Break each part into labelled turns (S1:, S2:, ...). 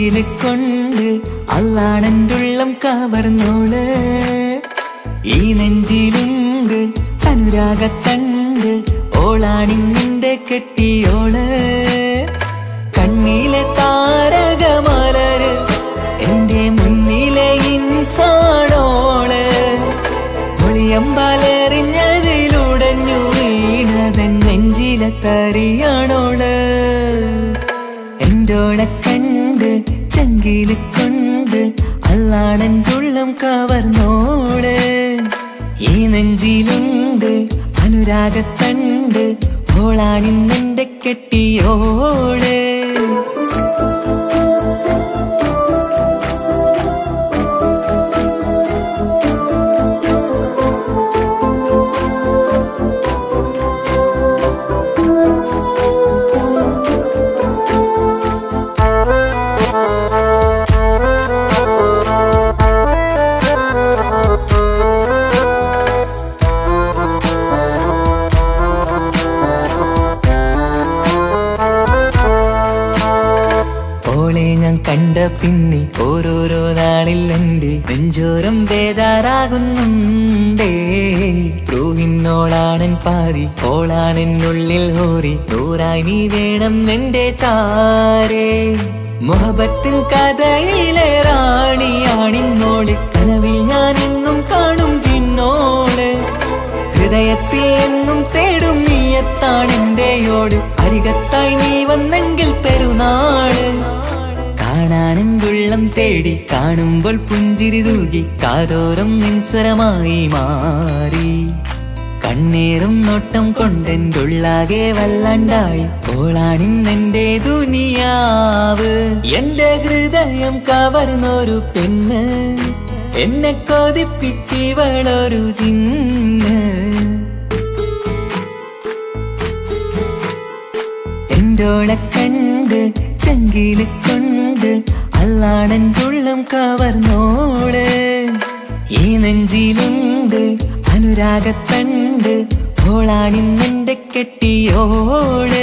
S1: ചങ്കില് കൊണ്ട് അല്ലാണെന്തുള്ളം കവർന്നോള് ഈ നെഞ്ചിലുണ്ട് അനുരാഗത്തണ്ട് ഓളാണിന്നിന്റെ കെട്ടിയോള് കണ്ണിലെ താരകമലര് എന്റെ മുന്നിലെ ഇൻസാണോള് ഒളിയമ്പാലെറിഞ്ഞതിലുടഞ്ഞു വീണതൻ നെഞ്ചിലെ തറിയാണോള് എന്റോളെ കണ്ട് ചങ്കില് കൊണ്ട് അല്ലാണൻ തുള്ളം കവർന്നോള് ഈ നെഞ്ചിലുണ്ട് അനുരാഗത്തണ്ട് ഓളാണിന്നെന്റെ കെട്ടിയോള് ഓളെ ഞാൻ കണ്ട പിന്നെ ഓരോരോ നാളിൽ എന്റെ നെഞ്ചോരം ബേജാറാകുന്നുണ്ടേ റൂഹിന്നോളാണൻ പാതി ഓളാണെന്നുള്ളിൽ ഹോറി നൂറായി നീ വേണം എന്റെ ചാരേ മുഹബത്തിൻ കഥയിലെ റാണിയാണിന്നോട് കനവിൽ ഞാൻ എന്നും കാണും ചിന്നോട് ഹൃദയത്തിൽ എന്നും തേടും നീയത്താണെന്റെയോട് അരികത്തായി നീ വന്നെങ്കിൽ പെരുന്നാള് കാണാനെന്തുള്ളം തേടി കാണുമ്പോൾ പുഞ്ചിരി തൂകി കാതോരം നിൻസ്വരമായി മാറി കണ്ണീറും നോട്ടം കൊണ്ടെന്തുള്ളാകെ വല്ലാണ്ടായി ഓളാണിന്നെന്റെ ദുനിയാവ് എന്റെ ഹൃദയം കവർന്നൊരു പെണ്ണ് എന്നെ കൊതിപ്പിച്ചിവളൊരു ജിന്ന് എന്റോളെ കണ്ട് ചങ്കില് കൊണ്ട് അല്ലാണൻ തുള്ളം കവർന്നോള് ഈ നെഞ്ചിലുണ്ട് അനുരാഗത്തണ്ട് ഓളാണിന്നെന്റെ കെട്ടിയോള്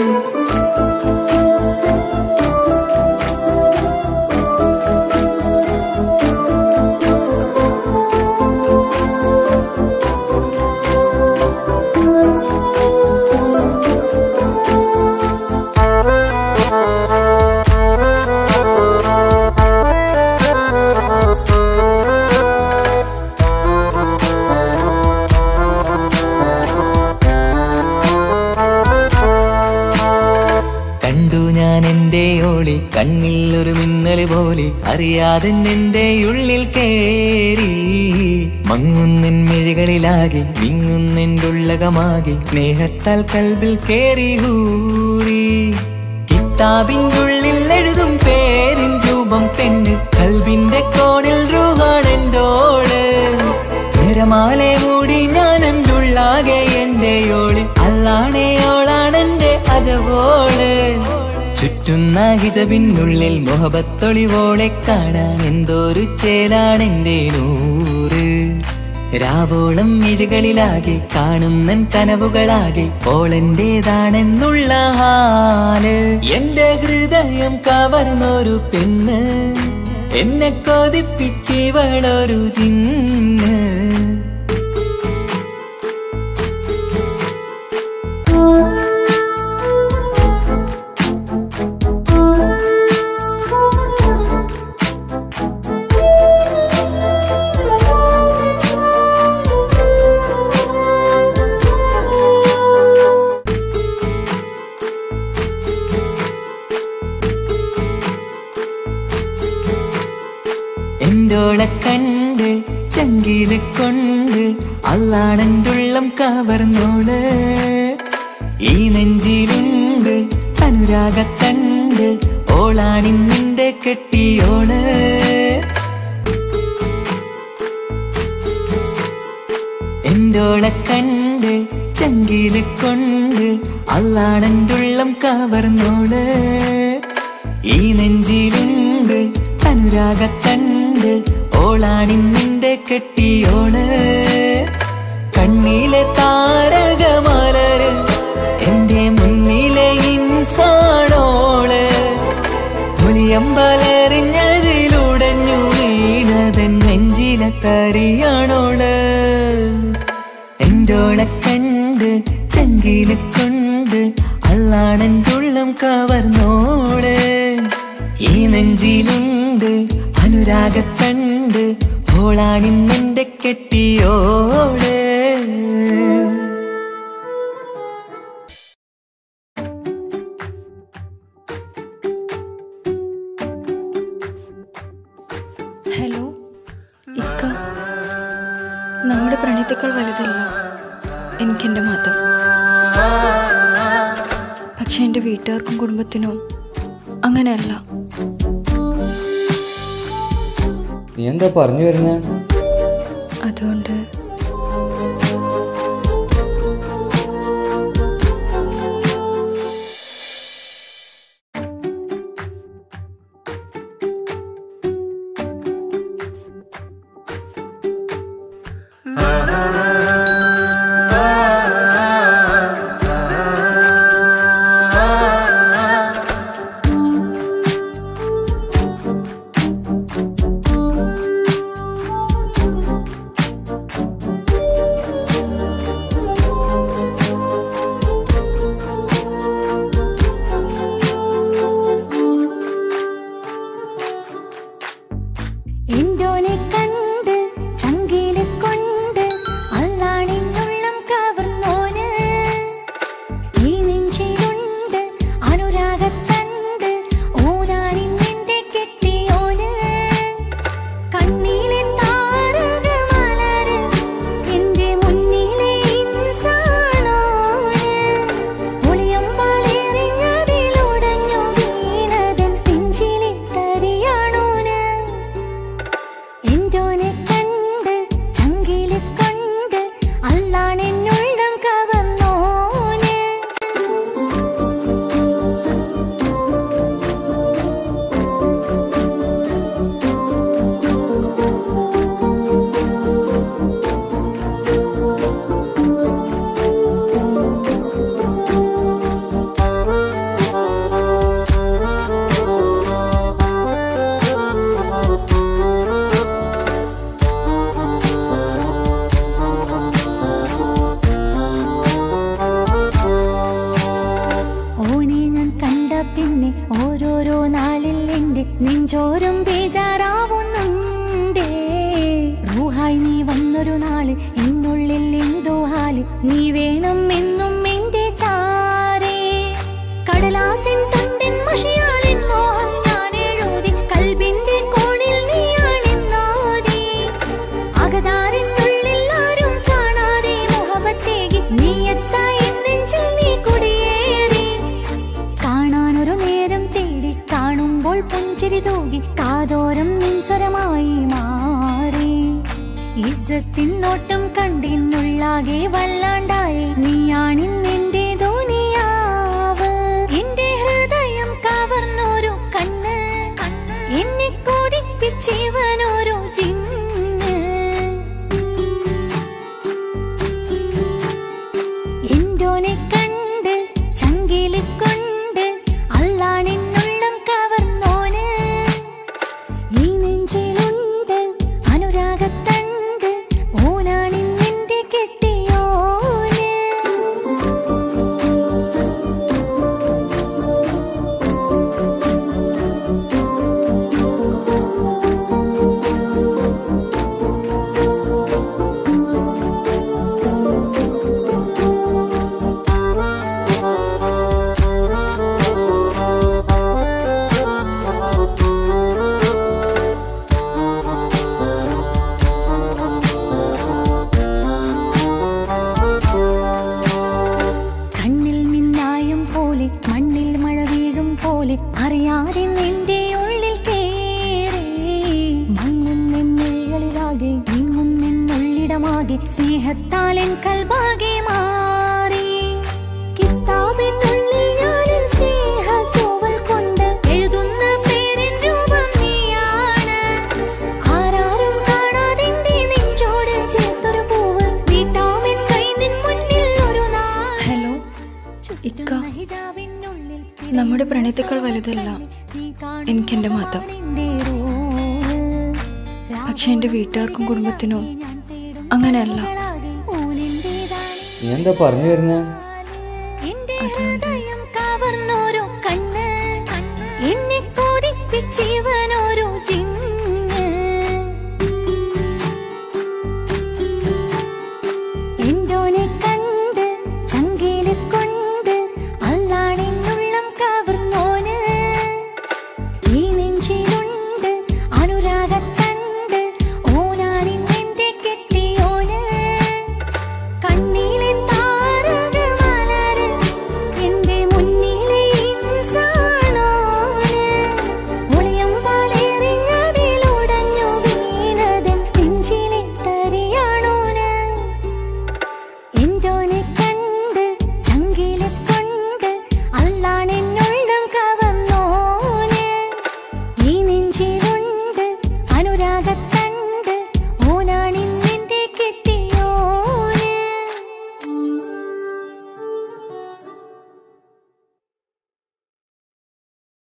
S1: കണ്ടു ഞാൻ എന്റെ ഓളി കണ്ണിൽ ഒരു മിന്നല് പോലെ അറിയാതെ എന്റെ ഉള്ളിൽ കേറി മങ്ങുന്നിൻ മിഴികളിലാകെ വിങ്ങുന്നെന്റെ ഉള്ളകമാകെ സ്നേഹത്താൽ കൽബിൽ കേറി ഹൂറി കിതാബിന്റെ ഉള്ളിൽ എഴുതും പേരിൻ രൂപം പെണ്ണ് കൽബിന്റെ കോണിൽ റൂഹാണെന്തോള് നിരമാലെ മൂടി ഞാൻ എൻ്റെ ഉള്ളാകെ എന്റെ ഓളി അല്ലാണേ ഓളാണെന്റെ അജവോള് ചുറ്റുന്ന ഹിജബിനുള്ളിൽ മുഹബത്തൊളിവോളെ കാണാൻ എന്തോരു ചേലാണെന്റെ നൂറ് രാവോളം മിഴികളിലാകെ കാണുന്നൻ കനവുകളാകെ ഓളെന്റേതാണെന്നുള്ള ഹാല് എന്റെ ഹൃദയം കവർന്നൊരു പെണ്ണ് എന്നെ കൊതിപ്പിച്ചിവളൊരു ജിന്ന് എന്തോളെ കണ്ട് ചങ്കില് കൊണ്ട് അല്ലാണെന്തുള്ളം കവർന്നോള് ഈ നെഞ്ചിലുണ്ട് അനുരാഗത്തണ്ട് ഓളാണിന്നിന്റെ കെട്ടിയോള് എന്തോളെ കണ്ട് ചങ്കില് കൊണ്ട് അല്ലാണെന്തുള്ളം കവർന്നോള് ഈ നെഞ്ചിലുണ്ട് അനുരാഗത്തണ്ട് ഓളാണിന്നിന്റെ കെട്ടിയോള് കണ്ണിലെ താരകമലര് എന്റെ മുന്നിലെ ഇൻസാണോള് ഒളിയമ്പല മുറിയുമ്പോലെറിഞ്ഞതിലുടഞ്ഞു വീണതൻ നെഞ്ചിലെ തരിയാണോള് എൻ്റോളെ കണ്ട് ചങ്കിലെ കൊണ്ട് അല്ലാണെൻ്റെ ഉള്ളം കവർന്നോള് ഈ നെഞ്ചിലുണ്ട് അനുരാഗത്തണ്ട് ഓളാണിന്നെന്റെ കെട്ടിയോള്
S2: ഹലോ ഇക്ക നമ്മുടെ പ്രണയത്തേക്കാൾ വലുതല്ല എനിക്കെൻ്റെ മതം പക്ഷെ എൻ്റെ വീട്ടുകാർക്കും കുടുംബത്തിനും അങ്ങനെയല്ല
S3: നീ എന്താ പറഞ്ഞു വരുന്നേ
S2: അതുകൊണ്ട്
S4: എന്തോനെ കണ്ട് ചങ്കിലെ കൊണ്ട് അല്ലാണിന്നുള്ളം കവർന്നോന് ഈ നെഞ്ചിലുണ്ട് അനുരാഗത്തണ്ട് ഓനാണിന്നെന്റെ കെട്ടിയോന് കണ്ണിലെ താരകമലര് എന്റെ മുന്നിലെ ഇൻസാണോന് ഒളിയമ്പാലെറിഞ്ഞതിലുടഞ്ഞു വീണതൻ നെഞ്ചിലെ തരിയാണോന് എന്തോനെ കണ്ട് ചങ്കിലെ കൊണ്ട് അല്ലാണെന്നുള്ളം കവർന്നോന് ഓനെ ഞാൻ കണ്ട പിന്നെ ഓരോരോ നാളിൽ എന്റെ നെഞ്ചോരം ബേജാറാവുന്നുണ്ടേ റൂഹായി നീ വന്നൊരു നാള് എന്നുള്ളിൽ എന്തോ ഹാല് നീ വേണം എന്നും എന്റെ ചാരേ കടലാസിൻ തണ്ടിൻ മഷിയാലിൻ മോഹം ഞാൻ എഴുതി കൽബിന്റെ കോണിൽ നീയാണെന്നാതി അകതാറിനുള്ളിൽ ആരും കാണാതെ മുഹബത്തേകി നീ എത്തായി നെഞ്ചിൽ നീ കുടിയേറി കാണാനൊരു നേരം തേടി കാണുമ്പോൾ പുഞ്ചിരി തൂകി കാതോരം നിൻസ്വരമായി മാറി ഇസത്തിൻ നോട്ടം കണ്ടിന്നുള്ളാകെ വല്ലാണ്ടായി നീയാണിന്നെന്റെ ധോനിയാവ് എന്റെ ഹൃദയം കവർന്നൊരു കണ്ണ് എന്നെ കൊതിപ്പിച്ചിവനൊരു ജിന്ന് എന്തോനെ കണ്ട് ചങ്കില് കൊണ്ട് അല്ലാണെന്നുള്ളം കവർന്നോന് ഈ നെഞ്ചിലുണ്ട് അനുരാഗത്തണ്ട് ഓനാണിന്നെന്റെ കെട്ടിയോന് കണ്ണിൽ മിന്നായം പോലെ മണ്ണിൽ മഴ വീഴും പോലെ അറിയാതെ നിന്റെ ഉള്ളിൽ കേറി മങ്ങുന്നെന്നുള്ളിലാകെ നീങ്ങുന്നെന്നുള്ളിടമാകെ സ്നേഹത്താൽ എൻ കൽബാകെ മാറി കിതാബിനുള്ളിൽ ഞാനെൻ സ്നേഹത്തൂവൽ കൊണ്ട് എഴുതുന്ന പേരിൻ രൂപം നീയാണ് ആരാരും കാണാതെന്റെ നെഞ്ചോട് ചേർത്തൊരു പൂവ് വീട്ടാമെൻ കൈ നിൻ മുന്നിൽ ഒരു നാൾ
S2: ഹലോ ഇക്ക നമ്മുടെ പ്രണയത്തേക്കാൾ വലുതല്ല എനിക്കെൻ്റെ മതം പക്ഷെ എൻ്റെ വീട്ടുകാർക്കും കുടുംബത്തിനും അങ്ങനെയല്ല
S3: നീ എന്താ പറഞ്ഞു വരുന്നേ
S4: കവർന്നോരോ കണ്ണ് എന്നെ കൊതിപ്പിച്ചിവനോരോ